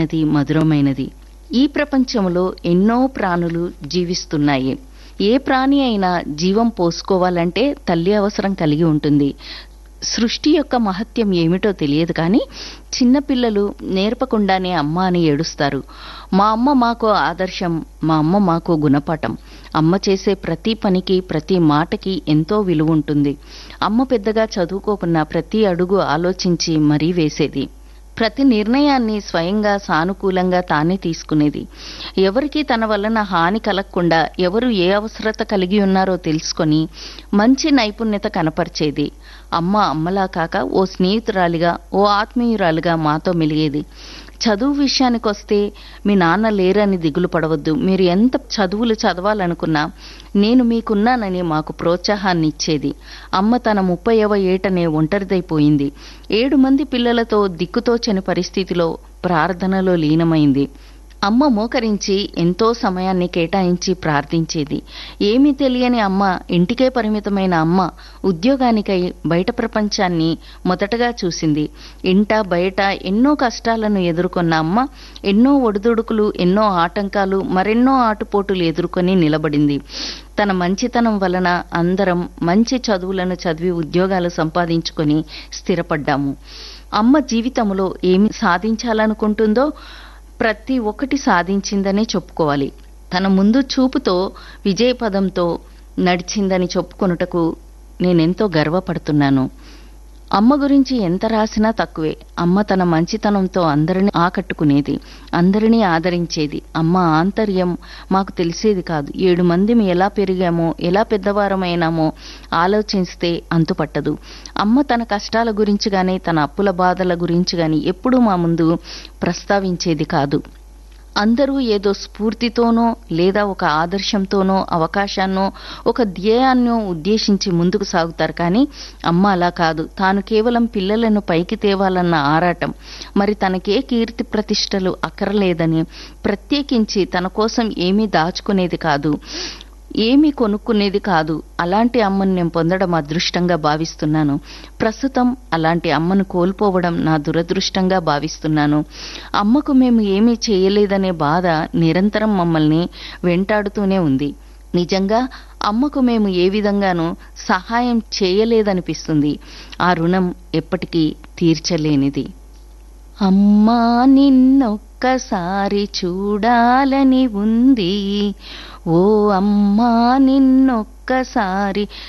అందమైనది మధురమైనది ఈ ప్రపంచంలో ఎన్నో ప్రాణులు జీవిస్తున్నాయి ఏ ప్రాణి అయినా జీవం పోసుకోవాలంటే తల్లి అవసరం కలిగి ఉంటుంది సృష్టి యొక్క మహత్యం ఏమిటో తెలియదు కానీ చిన్నపిల్లలు నేర్పకుండానే అమ్మ అని ఏడుస్తారు మా అమ్మ మాకు ఆదర్శం మా అమ్మ మాకు గుణపాఠం అమ్మ చేసే ప్రతి పనికి ప్రతి మాటకి ఎంతో విలువ ఉంటుంది అమ్మ పెద్దగా చదువుకోకున్నా ప్రతి అడుగు ఆలోచించి మరీ వేసేది ప్రతి నిర్ణయాన్ని స్వయంగా సానుకూలంగా తానే తీసుకునేది ఎవరికి తన వలన హాని కలగకుండా ఎవరు ఏ అవసరత కలిగి ఉన్నారో తెలుసుకొని మంచి నైపుణ్యత కనపరిచేది అమ్మ అమ్మలా కాక ఓ స్నేహితురాలిగా ఓ ఆత్మీయురాలిగా మాతో మెలిగేది చదువు విషయానికి వస్తే మీ నాన్న లేరని దిగులు పడవద్దు మీరు ఎంత చదువులు చదవాలనుకున్నా నేను మీకున్నానని మాకు ప్రోత్సాహాన్ని ఇచ్చేది అమ్మ తన ముప్పైవ ఏటనే ఒంటరిదైపోయింది ఏడు మంది పిల్లలతో దిక్కుతోచని పరిస్థితిలో ప్రార్థనలో లీనమైంది అమ్మ మోకరించి ఎంతో సమయాన్ని కేటాయించి ప్రార్థించేది ఏమీ తెలియని అమ్మ ఇంటికే పరిమితమైన అమ్మ ఉద్యోగానికై బయట ప్రపంచాన్ని మొదటగా చూసింది ఇంట బయట ఎన్నో కష్టాలను ఎదుర్కొన్న అమ్మ ఎన్నో ఒడిదుడుకులు ఎన్నో ఆటంకాలు మరెన్నో ఆటుపోటులు ఎదుర్కొని నిలబడింది తన మంచితనం వలన అందరం మంచి చదువులను చదివి ఉద్యోగాలు సంపాదించుకొని స్థిరపడ్డాము అమ్మ జీవితంలో ఏమి సాధించాలనుకుంటుందో ప్రతి ఒక్కటి సాధించిందనే చెప్పుకోవాలి తన ముందు చూపుతో విజయపదంతో నడిచిందని చెప్పుకొనుటకు నేనెంతో గర్వపడుతున్నాను అమ్మ గురించి ఎంత రాసినా తక్కువే అమ్మ తన మంచితనంతో అందరిని ఆకట్టుకునేది అందరినీ ఆదరించేది అమ్మ ఆంతర్యం మాకు తెలిసేది కాదు ఏడు మంది ఎలా పెరిగామో ఎలా పెద్దవారమైనామో ఆలోచిస్తే అంతుపట్టదు అమ్మ తన కష్టాల గురించి గాని తన అప్పుల బాధల గురించి గాని ఎప్పుడూ మా ముందు ప్రస్తావించేది కాదు అందరూ ఏదో స్ఫూర్తితోనో లేదా ఒక ఆదర్శంతోనో అవకాశాన్నో ఒక ధ్యేయాన్నో ఉద్దేశించి ముందుకు సాగుతారు కానీ అమ్మ అలా కాదు తాను కేవలం పిల్లలను పైకి తేవాలన్న ఆరాటం మరి తనకే కీర్తి ప్రతిష్టలు అక్కరలేదని ప్రత్యేకించి తన కోసం ఏమీ దాచుకునేది కాదు ఏమీ కొనుక్కునేది కాదు అలాంటి అమ్మను నేను పొందడం అదృష్టంగా భావిస్తున్నాను ప్రస్తుతం అలాంటి అమ్మను కోల్పోవడం నా దురదృష్టంగా భావిస్తున్నాను అమ్మకు మేము ఏమీ చేయలేదనే బాధ నిరంతరం మమ్మల్ని వెంటాడుతూనే ఉంది నిజంగా అమ్మకు మేము ఏ విధంగానూ సహాయం చేయలేదనిపిస్తుంది ఆ రుణం ఎప్పటికీ తీర్చలేనిది అమ్మా నిన్నొక్కసారి చూడాలని ఉంది ఓ అమ్మా నిన్నొక్కసారి